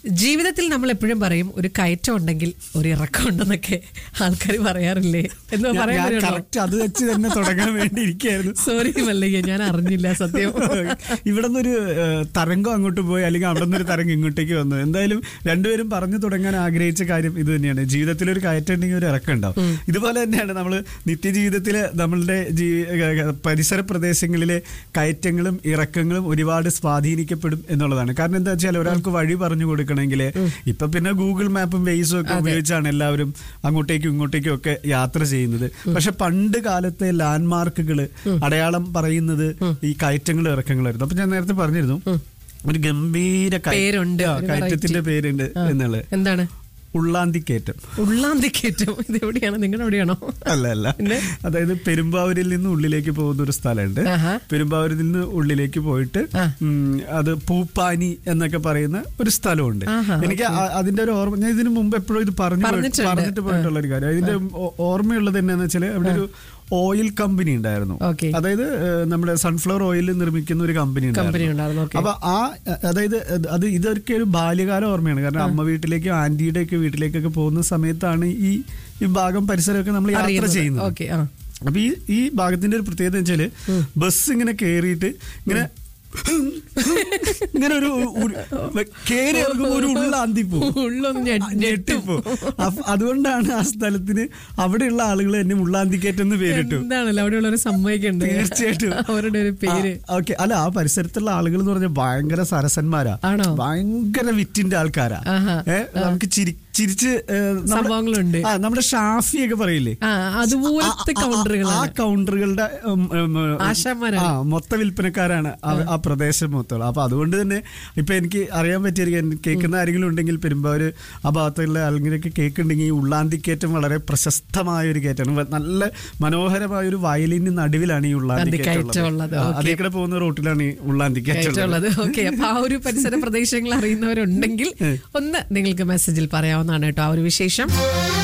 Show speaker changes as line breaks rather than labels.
ജീവിതത്തിൽ നമ്മൾ എപ്പോഴും പറയും ഒരു കയറ്റം ഉണ്ടെങ്കിൽ ഒരു ഇറക്കം ഉണ്ടെന്നൊക്കെ ആൾക്കാർ പറയാറില്ലേ എന്ന്
ഞാൻ-
പറയാൻ
ഞാൻ
വരുമോ?
കറക്റ്റ് അത് വെച്ച് തന്നെ തുടങ്ങാൻ വേണ്ടി ഇരിക്കായിരുന്നു
സോറി മല്ലയ്യ ഞാൻ അറിഞ്ഞില്ല സത്യം
ഇവിടെ നിന്നൊരു തരംഗം അങ്ങോട്ട് പോയി അല്ലെങ്കിൽ അവിടെ നിന്നൊരു തരംഗം ഇങ്ങോട്ടേക്ക് വന്നു എന്തായാലും രണ്ടുപേരും പറഞ്ഞു തുടങ്ങാൻ ആഗ്രഹിച്ച കാര്യം ഇത് തന്നെയാണ് ജീവിതത്തിൽ ഒരു കയറ്റം ഉണ്ടെങ്കിൽ ഒരു ഇറക്കം ഉണ്ടാവും ഇതുപോലെ തന്നെയാണ് നമ്മൾ നിത്യജീവിതത്തിൽ നമ്മളുടെ ജീ- ഏഹ് പരിസര പ്രദേശങ്ങളിലെ കയറ്റങ്ങളും ഇറക്കങ്ങളും ഒരുപാട് സ്വാധീനിക്കപ്പെടും എന്നുള്ളതാണ് കാരണം എന്താ വെച്ചാൽ ഒരാൾക്ക് വഴി പറഞ്ഞു കൊടുക്കണമെങ്കിൽ ഇപ്പൊ പിന്നെ ഗൂഗിൾ മാപ്പും വെയ്സും ഒക്കെ ഉപയോഗിച്ചാണ് എല്ലാവരും അങ്ങോട്ടേക്കും ഇങ്ങോട്ടേക്കും ഒക്കെ യാത്ര ചെയ്യുന്നത് പക്ഷെ പണ്ട് കാലത്തെ ലാൻഡ് മാർക്കുകൾ അടയാളം പറയുന്നത് ഈ കയറ്റങ്ങളും ഇറക്കങ്ങളായിരുന്നു അപ്പൊ ഞാൻ നേരത്തെ പറഞ്ഞിരുന്നു ഒരു ഗംഭീര കയ-
പേരുണ്ട്,
ആ,
ഒരു
കയറ്റത്തിന്റെ പേരുണ്ട് എന്നുള്ളത്
എന്താണ്
ഉള്ളാന്തിക്കയറ്റം
ഉള്ളാന്തി കയറ്റം ഇത് എവിടെയാണ് നിങ്ങളുടെ എവിടെയാണോ
അല്ല അല്ല
പിന്നെ?
അതായത് പെരുമ്പാവൂരിൽ നിന്ന് ഉള്ളിലേക്ക് പോകുന്ന ഒരു സ്ഥലമുണ്ട്
ആഹാ.
പെരുമ്പാവൂരിൽ നിന്ന് ഉള്ളിലേക്ക് പോയിട്ട്
ആ.
ഉം, അത് പൂപ്പാനി എന്നൊക്കെ പറയുന്ന ഒരു സ്ഥലമുണ്ട്
ആഹാ,
എനിക്ക് ആ- അതിന്റെ ഒരു ഓർമ്മ ഞാൻ ഇതിനു മുമ്പ് എപ്പോഴും ഇത് പറഞ്ഞു പോയി-
പറഞ്ഞിട്ടുണ്ട്.
പറഞ്ഞിട്ട് പോയിട്ടുള്ള ഒരു കാര്യം അതിന്റെ ഓ- ഓർമ്മയുള്ളത് എന്നാന്ന് വെച്ചാല് അവിടെ ഒരു ഓയിൽ കമ്പനി ഉണ്ടായിരുന്നു
Okay.
അതായത് ഏഹ്, നമ്മുടെ സൺഫ്ലവർ ഓയിൽ നിർമ്മിക്കുന്ന ഒരു കമ്പനി
കമ്പനി ഉണ്ടായിരുന്നു, okay.
അപ്പൊ ആ അതായത് അത് ഇതൊക്കെ ഒരു ബാല്യകാല ഓർമ്മയാണ് കാരണം അമ്മ വീട്ടിലേക്കും ആന്റിയുടെ ഒക്കെ വീട്ടിലേക്കൊക്കെ പോകുന്ന സമയത്താണ് ഈ ഈ ഭാഗം പരിസരമൊക്കെ നമ്മൾ യാത്ര
അറിയുന്നത്.
ചെയ്യുന്നത്
ഓക്കെ ആ
അപ്പൊ ഈ ഈ ഭാഗത്തിന്റെ ഒരു പ്രത്യേകത എന്ന് വെച്ചാല് ബസ് ഇങ്ങനെ കേറിയിട്ട് ഇങ്ങനെ ഇങ്ങനെ ഒരു ഒരു- കേറി ഇറങ്ങുമ്പോ ഒരു ഉള്ളാന്തി പോകും
ഉള്ളൊന്ന് ഞെ- ഞെട്ടും
ഞെട്ടിപ്പോ അപ്പൊ അതുകൊണ്ടാണ് ആ സ്ഥലത്തിന് അവിടെയുള്ള ആളുകൾ എന്നെ മുള്ളാന്തിക്കേറ്റ് എന്ന് പേരിട്ടു
എന്താണല്ലോ അവിടെയുള്ളവരെ സമ്മതിക്കണ്ടേ
തീർച്ചയായിട്ടും
അവരുടെ ഒരു പേര്
ഓക്കെ അല്ല ആ പരിസരത്തുള്ള ആളുകൾ എന്ന് പറഞ്ഞാൽ ഭയങ്കര സരസന്മാരാ
ആണോ?
ഭയങ്കര വിറ്റിന്റെ ആൾക്കാരാ
ആഹാ.
ഏ, നമുക്ക് ചിരി ചിരിച്ച് ഏ, നമ്മുടെ-
സംഭവങ്ങളുണ്ട്.
ആ, നമ്മുടെ ഷാഫി ഒക്കെ പറയില്ലേ
ആ അതുപോലത്തെ
ആ- ആ-
കൗണ്ടറുകൾ
ആ കൗണ്ടറുകളുടെ ഉം, ഉം, ഉം,
ആശാന്മാരാണ്.
ആ മൊത്ത വിൽപ്പനക്കാരാണ് ആ- ആ പ്രദേശം മൊത്തം അപ്പൊ അതുകൊണ്ട് തന്നെ ഇപ്പൊ എനിക്ക് അറിയാൻ പറ്റിയിരിക്കും കേൾക്കുന്ന ആരെങ്കിലും ഉണ്ടെങ്കിൽ പെരുമ്പാവൂര് ആ ഭാഗത്തുള്ള ആരെങ്കിലൊക്കെ കേൾക്കുന്നുണ്ടെങ്കിൽ ഈ ഉള്ളാന്തിക്കയറ്റം വളരെ പ്രശസ്തമായ ഒരു കയറ്റമാണ് വ- നല്ല മനോഹരമായ ഒരു വയലിന് നടുവിലാണ് ഈ
ഉള്ളത്.
ഉള്ളാന്തിക്കയറ്റം
ഓക്കേ.
അതേ കൂടെ പോകുന്ന റോട്ടിലാണ് ഈ ഉള്ളാന്തിക്കയറ്റം ഉള്ളത്.
ഉള്ളത് ഓക്കെ അപ്പൊ ആ ഒരു പരിസര പ്രദേശങ്ങൾ അറിയുന്നവരുണ്ടെങ്കിൽ ഒന്ന് നിങ്ങൾക്ക് മെസ്സേജിൽ പറയാവുന്നതാണ് കേട്ടോ ആ ഒരു വിശേഷം